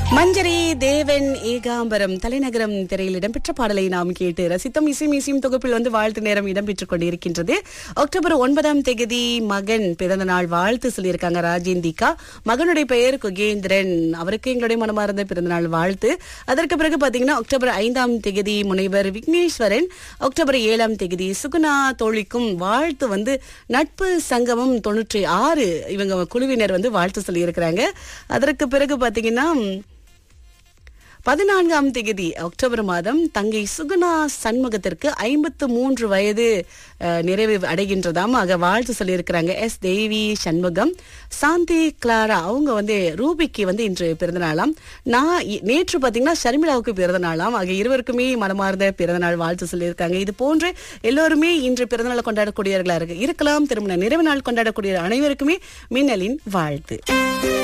மஞ்சரி தேவன் ஏகாம்பரம் தலைநகரம் திரையில் இடம்பெற்ற பாடலை நாம் கேட்டு ரசித்தோம் இசை மீசியும் தொகுப்பில் வந்து வாழ்த்து நேரம் இடம்பெற்றுக் கொண்டிருக்கின்றது அக்டோபர் ஒன்பதாம் தேதி மகன் பிறந்த நாள் வாழ்த்து சொல்லியிருக்காங்க ராஜேந்திகா மகனுடைய பெயர் குகேந்திரன் அவருக்கு எங்களுடைய மனமார்ந்த பிறந்த நாள் வாழ்த்து அதற்கு பிறகு பாத்தீங்கன்னா அக்டோபர் ஐந்தாம் தேதி முனைவர் விக்னேஸ்வரன் அக்டோபர் ஏழாம் தேதி சுகுணா தோழிக்கும் வாழ்த்து வந்து நட்பு சங்கமம் தொண்ணூற்றி ஆறு இவங்க குழுவினர் வந்து வாழ்த்து சொல்லியிருக்கிறாங்க அதற்கு பிறகு பாத்தீங்கன்னா பதினான்காம் தேதி அக்டோபர் மாதம் தங்கை சுகுணா சண்முகத்திற்கு ஐம்பத்து மூன்று வயது அஹ், நிறைவு அடைகின்றதாம் ஆக வாழ்த்து சொல்லியிருக்கிறாங்க எஸ் தேவி சண்முகம் சாந்தி கிளாரா அவங்க வந்து ரூபிக்கு வந்து இன்று பிறந்த நாளாம் நான் இ- நேற்று பாத்தீங்கன்னா ஷர்மிளாவுக்கு பிறந்த நாளாம் ஆக இருவருக்குமே மனமார்ந்த பிறந்த நாள் வாழ்த்து சொல்லியிருக்காங்க இது போன்று எல்லோருமே இன்று பிறந்தநாள் கொண்டாடக்கூடியவர்களா இருக்கு இருக்கலாம் திருமண நிறைவு நாள் கொண்டாடக்கூடிய அனைவருக்குமே மின்னலின் வாழ்த்து